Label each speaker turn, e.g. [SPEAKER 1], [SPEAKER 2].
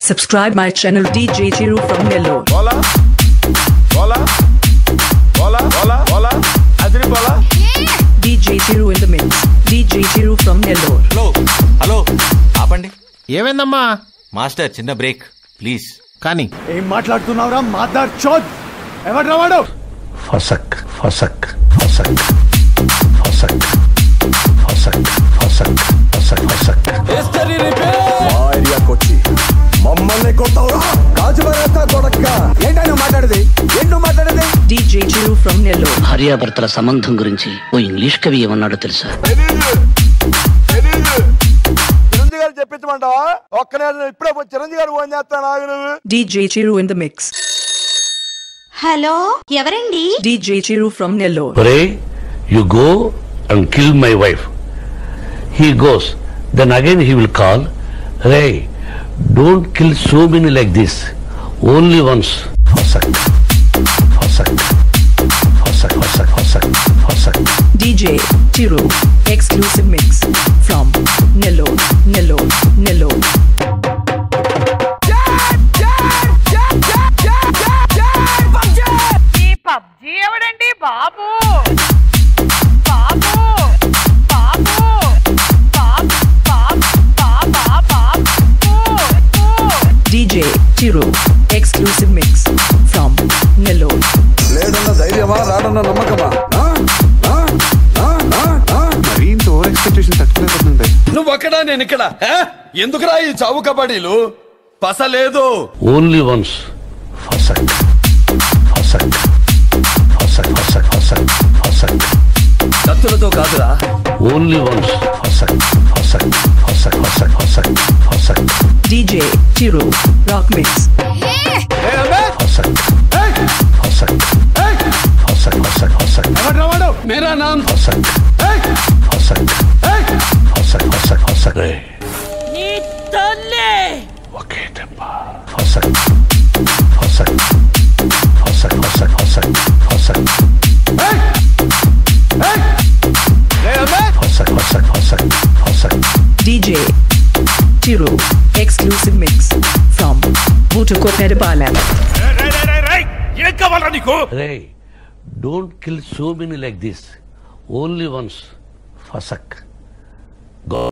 [SPEAKER 1] Subscribe my channel DJ Chiru from Nellore.
[SPEAKER 2] bola, bola, bola, bola, bola, adri bola.
[SPEAKER 1] DJ Chiru in the mix. DJ Chiru from Nellore.
[SPEAKER 3] Hello hello ఆపండి
[SPEAKER 4] ఏమైందమ్మా
[SPEAKER 3] master చిన్న break please
[SPEAKER 4] కానీ
[SPEAKER 5] ఏం మాట్లాడుతున్నావురా మాదార్ చోద్ ఎవడ్రా వాడు
[SPEAKER 6] ఫసక్ ఫసక్ ఫసక్ ఫసక్ ఫసక్ ఫసక్ ఫసక్ ఫసక్
[SPEAKER 5] ఏరియాకొచ్చి మమ్మల్ని కొడతావురా రాజుభరత కొడక్క ఏంటని మాట్లాడేది ఏంటో మాట్లాడేది
[SPEAKER 1] DJ Chiru from Nellore.
[SPEAKER 7] భార్యాభర్తల సంబంధం గురించి ఓ ఇంగ్లీష్ కవి ఏమన్నాడో తెలుసా
[SPEAKER 2] చిరంజీవి గారు చెప్పించమంటావా ఒక్క నేను ఇప్పుడే పోయి చిరంజీవి గారు ఫోన్ చేస్తాను ఆగు నువ్వు
[SPEAKER 1] DJ Chiru in the mix.
[SPEAKER 8] Hello ఎవరండి
[SPEAKER 1] DJ Chiru from Nellore.
[SPEAKER 6] రే you go and kill my wife he goes then again he will call రే don't kill so many like this only once ఫసక్ ఫసక్ ఫసక్ ఫసక్ ఫసక్ ఫసక్
[SPEAKER 1] DJ Chiru. Exclusive mix from Nellore. Nellore. Nellore.
[SPEAKER 9] ఈ PUBG ఎవడండి బాబు బాబు బాబు బాబు బాబు బాబా బాబు
[SPEAKER 1] DJ Chiru. Exclusive mix from Nellore.
[SPEAKER 5] లేదన్న ధైర్యమా రాడన్న నమ్మకమా ఆ? ఆ? ఆ? ఆ? ఆ?
[SPEAKER 10] మరీ ఇంత ఓవర్ ఎక్స్పెక్టేషన్ తట్టుకోలేకపోతుండే
[SPEAKER 2] నువ్వు ఒక్కడా నేను ఇక్కడ ఆ? ఎందుకురా ఈ చావు కబడ్డీలు పస లేదు
[SPEAKER 6] ఓన్లీ వన్స్ ఫసక్ ఫసక్ ఫసక్ ఫసక్ ఫసక్ ఫసక్
[SPEAKER 2] కత్తులతో కాదురా
[SPEAKER 6] ఓన్లీ వన్స్ ఫసక్ ఫసక్ ఫసక్ ఫసక్ ఫసక్ ఫసక్
[SPEAKER 1] DJ Chiru. Rock mix.
[SPEAKER 6] ఫసక్ ఫసక్ ఫసక్ ఫసక్ ఫసక్
[SPEAKER 5] ఎవడ్రా వాడు
[SPEAKER 2] మేరా నామ్
[SPEAKER 6] ఫసక్ ఫసక్ ఫసక్ ఫసక్ ఫసక్ రే
[SPEAKER 9] నీ తల్లి
[SPEAKER 6] ఒకే దెబ్బ ఫసక్ ఫసక్ ఫసక్ ఫసక్ ఫసక్ ఫసక్ ఫసక్ ఫసక్ ఫసక్ ఫసక్
[SPEAKER 1] DJ Chiru. Exclusive mix from Butuko Peripalam.
[SPEAKER 6] రే don't kill so many like this only once ఫసక్